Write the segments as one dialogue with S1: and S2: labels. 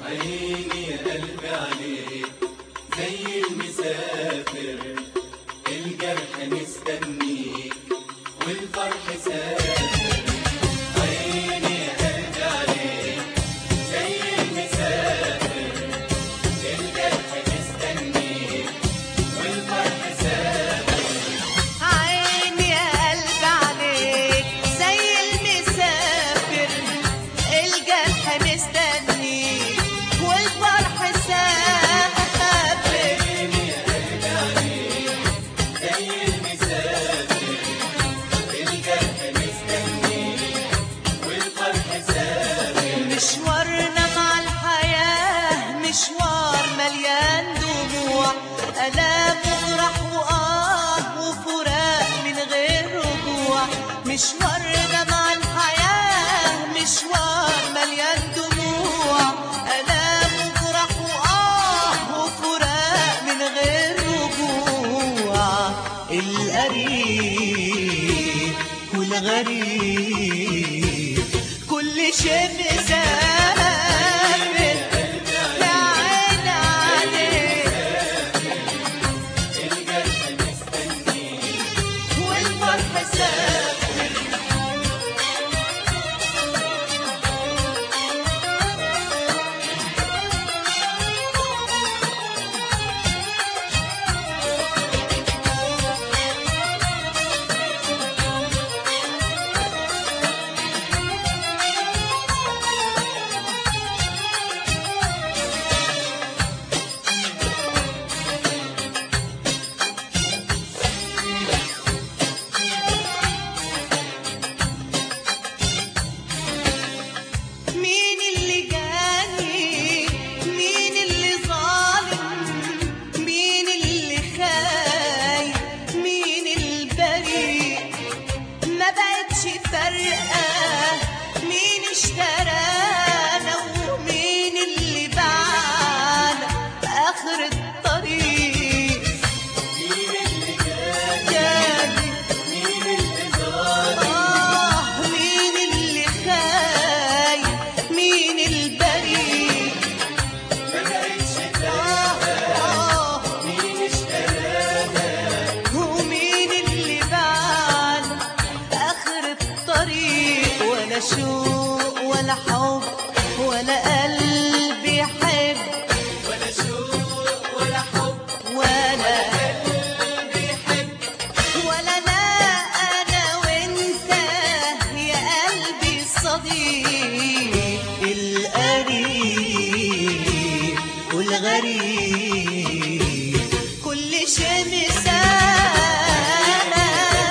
S1: عيني يا قلبي عليك زي المسافر الجرح مستنيك والفرح سافر عيني يا قلبي عليك زي المسافر الجرح مستنيك والفرح سافر
S2: عيني يا قلب عليك زي المسافر الجرح مستنيك والفرح سافر
S1: عيني يا قلبي عليك زي المسافر الجرح مستنيك والفرح سافر
S2: مشوارنا مع الحياة مشوار مليان دموع ألام وفرح وآه وفراق من غير رجوع مشوارنا مع الحياة مشوار مليان دموع ألام وفرح وآه وفراق من غير رجوع القريب والغريب كل شيء مسافر يا عيني عليك
S1: الجرح مستنيك
S2: والفرح سافر مين اللي جاني مين اللي ظالم مين اللي خايف مين البريء ما بقتش فارقة مين اشترانا ومين اللي باعنا آخر الطريق
S1: مين اللي جاي
S2: جاني
S1: مين اللي زار
S2: آه مين اللي خايف مين البريء
S1: ما بقتش
S2: آه آه
S1: مين اشترانا
S2: ومين اللي بعد آخر الطريق ولا شوق ولا حب ولا قلب يحب
S1: ولا شوق ولا حب
S2: ولا
S1: قلبي يحب
S2: ولا لا أنا وأنت يا قلبي الصديق القريب والغريب كل شيء مسافر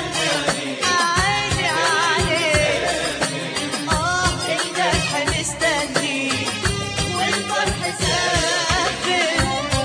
S2: عيني عليك آه الجرح مستنيك والفرح سافر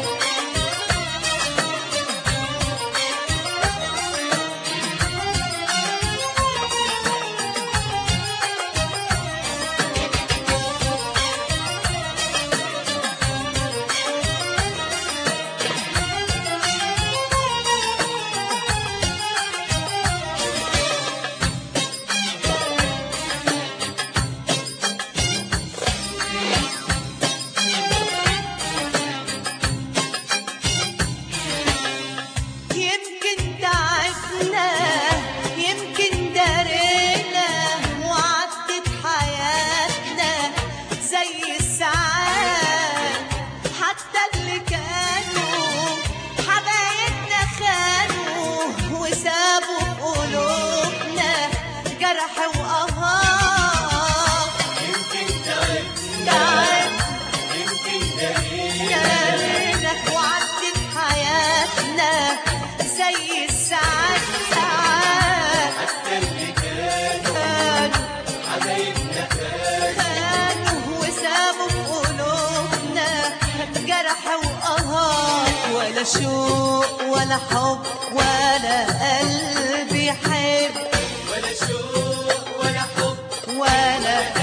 S2: يمكن تعبنا يمكن دارينا وعدت حياتنا زي الساعات حتى اللي كانوا حبايبنا خانوا وسابوا في قلوبنا جرح وقهار
S1: يمكن تعبنا
S2: تعب
S1: يمكن دليل
S2: دارينا وعدت حياتنا زي الساعات ساعات
S1: حتى اللي كانوا
S2: كانوا
S1: حبايبنا خان
S2: خانوا وسابوا في قلوبنا جرح وقهار ولا شوق ولا حب ولا قلب يحب
S1: ولا شوق ولا حب
S2: ولا